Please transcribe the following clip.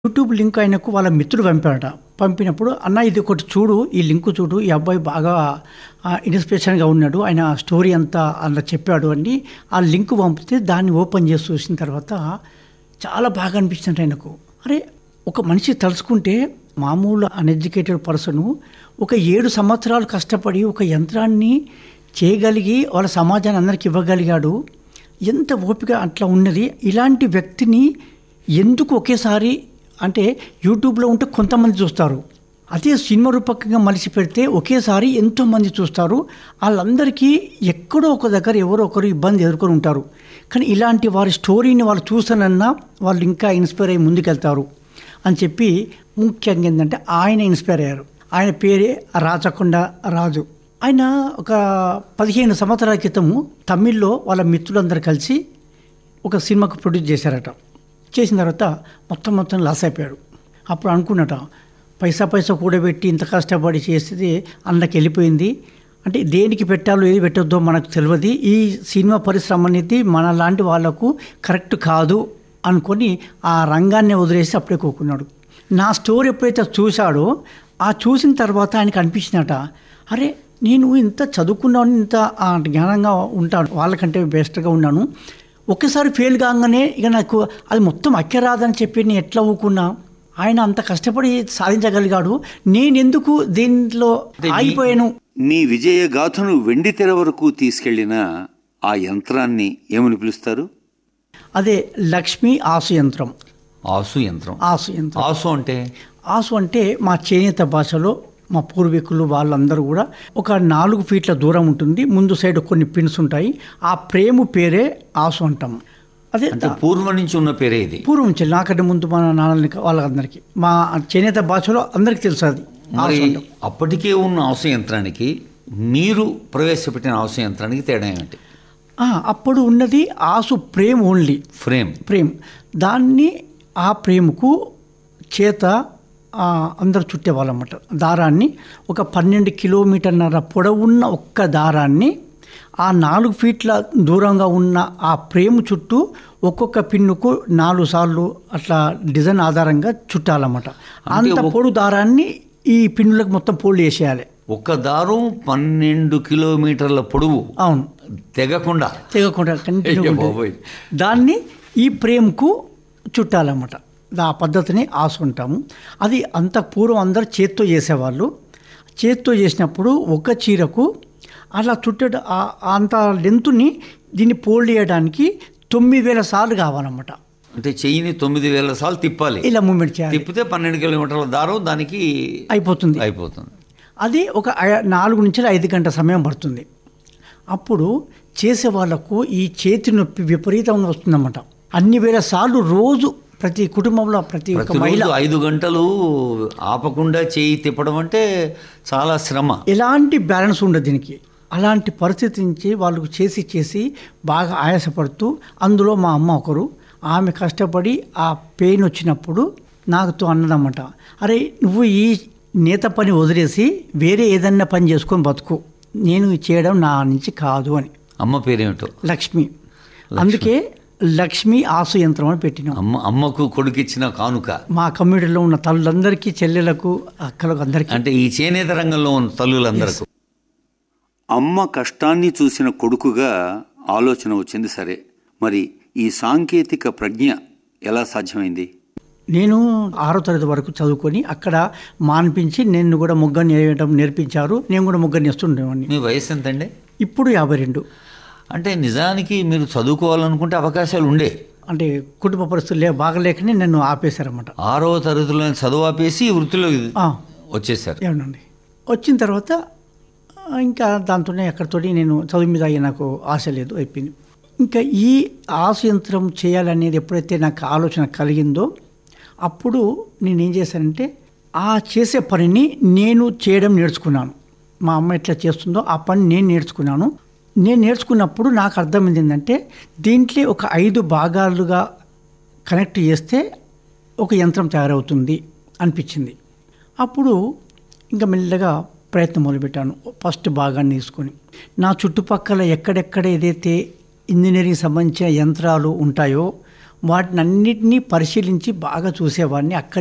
YouTube link ఆయనకు వాళ్ళ మిత్రుడు పంపాడట పంపినప్పుడు అన్న ఇది ఒకటి చూడు ఈ లింక్ చూడు ఈ అబ్బాయి బాగా ఆ, ఇన్స్పిరేషన్గా ఉన్నాడు ఆయన స్టోరీ అంతా అలా చెప్పాడు అని ఆ లింక్ పంపితే దాన్ని ఓపెన్ చేసి చూసిన తర్వాత చాలా బాగా అనిపించింది ఆయనకు అరే ఒక మనిషి తలుచుకుంటే మామూలు అన్ఎడ్యుకేటెడ్ పర్సన్ ఒక ఏడు సంవత్సరాలు కష్టపడి ఒక యంత్రాన్ని చేయగలిగి వాళ్ళ సమాజాన్ని అందరికి ఇవ్వగలిగాడు ఎంత ఓపిక అట్లా ఉన్నది ఇలాంటి వ్యక్తిని ఎందుకు ఒకేసారి అంటే యూట్యూబ్లో ఉంటే కొంతమంది చూస్తారు అదే సినిమా రూపకంగా మలిసి పెడితే ఒకేసారి ఎంతోమంది చూస్తారు వాళ్ళందరికీ ఎక్కడో ఒక దగ్గర ఎవరో ఒకరు ఇబ్బంది ఎదుర్కొని ఉంటారు కానీ ఇలాంటి వారి స్టోరీని వాళ్ళు చూసానన్నా వాళ్ళు ఇంకా ఇన్స్పైర్ అయ్యి ముందుకెళ్తారు అని చెప్పి ముఖ్యంగా ఏంటంటే ఆయన ఇన్స్పైర్ అయ్యారు ఆయన పేరే రాచకొండ రాజు ఆయన ఒక పదిహేను సంవత్సరాల క్రితము తమిళ్లో వాళ్ళ మిత్రులందరూ కలిసి ఒక సినిమాకు ప్రొడ్యూస్ చేశారట చేసిన తర్వాత మొత్తం మొత్తం లాస్ అయిపోయాడు అప్పుడు అనుకున్నట పైసా పైసా కూడబెట్టి ఇంత కష్టపడి చేస్తే అందులోకి వెళ్ళిపోయింది అంటే దేనికి పెట్టాలో ఏది పెట్టొద్దో మనకు తెలియదు ఈ సినిమా పరిశ్రమ అనేది మన లాంటి వాళ్ళకు కరెక్ట్ కాదు అనుకొని ఆ రంగాన్ని వదిలేసి అప్పుడే కూకున్నాడు నా స్టోరీ ఎప్పుడైతే చూశాడో ఆ చూసిన తర్వాత ఆయనకు అనిపించినట అరే నేను ఇంత చదువుకున్నాను ఇంత ఆ, జ్ఞానంగా ఉంటాను వాళ్ళకంటే బెస్ట్గా ఉన్నాను ఒక్కసారి ఫెయిల్ కాగానే ఇక నాకు అది మొత్తం అక్కరాదని చెప్పి నేను ఎట్లా ఊకున్నా ఆయన అంత కష్టపడి సాధించగలిగాడు నేనెందుకు దీంట్లో ఆగిపోయాను నీ విజయ గాథను వెండి తెర వరకు తీసుకెళ్లిన ఆ యంత్రాన్ని ఏమని పిలుస్తారు అదే లక్ష్మీ ఆసు యంత్రం ఆసు యంత్రం ఆసు యంత్రం ఆసు అంటే ఆసు అంటే మా చేనేత భాషలో మా పూర్వీకులు వాళ్ళందరూ కూడా ఒక నాలుగు ఫీట్ల దూరం ఉంటుంది ముందు సైడ్ కొన్ని పిన్స్ ఉంటాయి ఆ ప్రేమ పేరే ఆసు అంటాం అదే అంటే పూర్వం నుంచి ఉన్న పేరే ఇది పూర్వం నుంచి నాకంటే ముందు మన నాన్నని వాళ్ళందరికీ మా చేనేత భాషలో అందరికీ తెలుసు అది మరి ఆసు అంటాం అప్పటికే ఉన్న ఆసు యంత్రానికి మీరు ప్రవేశపెట్టిన ఆసు యంత్రానికి తేడా ఏమిటి ఆ, అప్పుడు ఉన్నది ఆసు ప్రేమ్ ఓన్లీ ఫ్రేమ్ ప్రేమ్ దాన్ని ఆ ప్రేమకు చేత ఆ, అందరు చుట్టేవాళ్ళన్నమాట దారాన్ని ఒక పన్నెండు కిలోమీటర్న్నర పొడవున్న ఒక్క దారాన్ని ఆ నాలుగు ఫీట్ల దూరంగా ఉన్న ఆ ప్రేమ చుట్టూ ఒక్కొక్క పిన్నుకు నాలుగు సార్లు అట్లా డిజైన్ ఆధారంగా చుట్టాలన్నమాట అంత పొడు దారాన్ని ఈ పిన్నులకు మొత్తం పోల్డ్ చేసేయాలి ఒక దారం పన్నెండు కిలోమీటర్ల పొడవు అవును తెగకుండా తెగకుండా కంటిన్యూ అయ్యో బాబోయ్. దాన్ని ఈ ప్రేమకు చుట్టాలన్నమాట ఆ పద్ధతిని ఆసుకుంటాము అది అంత పూర్వం అందరు చేత్తో చేసేవాళ్ళు చేత్తో చేసినప్పుడు ఒక చీరకు అలా చుట్టట ఆ- అంత లెంతుని దీన్ని పోల్డ్ చేయడానికి తొమ్మిది వేల సార్లు కావాలన్నమాట అంటే చెయ్యిని తొమ్మిది వేల సార్లు తిప్పాలి ఇలా మూమెంట్ చేయాలి తిప్పితే పన్నెండు కిలోమీటర్ల దారం దానికి అయిపోతుంది అయిపోతుంది అది ఒక ఐ- నాలుగు నుంచి ఐదు గంటల సమయం పడుతుంది అప్పుడు చేసే వాళ్ళకు ఈ చేతి నొప్పి విపరీతంగా వస్తుందన్నమాట అన్ని వేల సార్లు రోజు ప్రతి కుటుంబంలో ప్రతి ఒక్క మహిళ ప్రతిరోజు ఐదు గంటలు ఆపకుండా చేయి తిప్పడం అంటే చాలా శ్రమ ఎలాంటి బ్యాలెన్స్ ఉండదు దీనికి అలాంటి పరిస్థితి నుంచి వాళ్ళు చేసి చేసి బాగా ఆయాసపడుతూ అందులో మా అమ్మ ఒకరు ఆమె కష్టపడి ఆ పెయిన్ వచ్చినప్పుడు నాకుతో అన్నదన్నమాట అరే నువ్వు ఈ నేత పని వదిలేసి వేరే ఏదన్నా పని చేసుకొని బతుకు నేను ఇది చేయడం నా నుంచి కాదు అని అమ్మ పేరేమిటో లక్ష్మి అందుకే లక్ష్మి ఆసు యంత్రం అని పెట్టినాం అమ్మ అమ్మకు కొడుకిచ్చిన కానుక మా కమ్యూనిటీలో ఉన్న తల్లులందరికీ చెల్లెలకు అక్కలకు అందరికీ అంటే ఈ చేనేత రంగంలో ఉన్న తల్లులందరికీ అమ్మ కష్టాన్ని చూసిన కొడుకుగా ఆలోచన వచ్చింది సరే మరి ఈ సాంకేతిక ప్రజ్ఞ ఎలా సాధ్యమైంది నేను ఆరో తరగతి వరకు చదువుకొని అక్కడ మాన్పించి నేను కూడా ముగ్గని వేయడం నేర్పించారు నేను కూడా ముగ్గని వేస్తుండేవాడిని మీ వయసు ఎంతండి ఇప్పుడు యాభై రెండు అంటే నిజానికి మీరు చదువుకోవాలనుకుంటే అవకాశాలు ఉండే అంటే కుటుంబ పరిస్థితులు లే బాగలేకనే నన్ను ఆపేశారన్నమాట ఆరవ తరగతిలో చదువు ఆపేసి ఈ వృత్తిలో ఆ, వచ్చేసారు ఏమనండి వచ్చిన తర్వాత ఆ, ఇంకా దాంతోనే ఎక్కడితోటి నేను చదువు మీద అయ్యి నాకు ఆశ లేదు అయిపోయింది ఇంకా ఈ ఆశ యంత్రం చేయాలనేది ఎప్పుడైతే నాకు ఆలోచన కలిగిందో అప్పుడు నేను ఏం చేశానంటే ఆ చేసే పనిని నేను చేయడం నేర్చుకున్నాను మా అమ్మ ఎట్లా చేస్తుందో ఆ పని నేను నేర్చుకున్నాను నేను నేర్చుకున్నప్పుడు నాకు అర్థమైంది ఏంటంటే దీంట్లో ఒక ఐదు భాగాలుగా కనెక్ట్ చేస్తే ఒక యంత్రం తయారవుతుంది అనిపించింది అప్పుడు ఇంకా మెల్లగా ప్రయత్నం మొదలుపెట్టాను ఫస్ట్ భాగాన్ని తీసుకొని నా చుట్టుపక్కల ఎక్కడెక్కడ ఏదైతే ఇంజనీరింగ్ సంబంధించిన యంత్రాలు ఉంటాయో వాటిని అన్నిటినీ పరిశీలించి బాగా చూసేవాడిని అక్కడి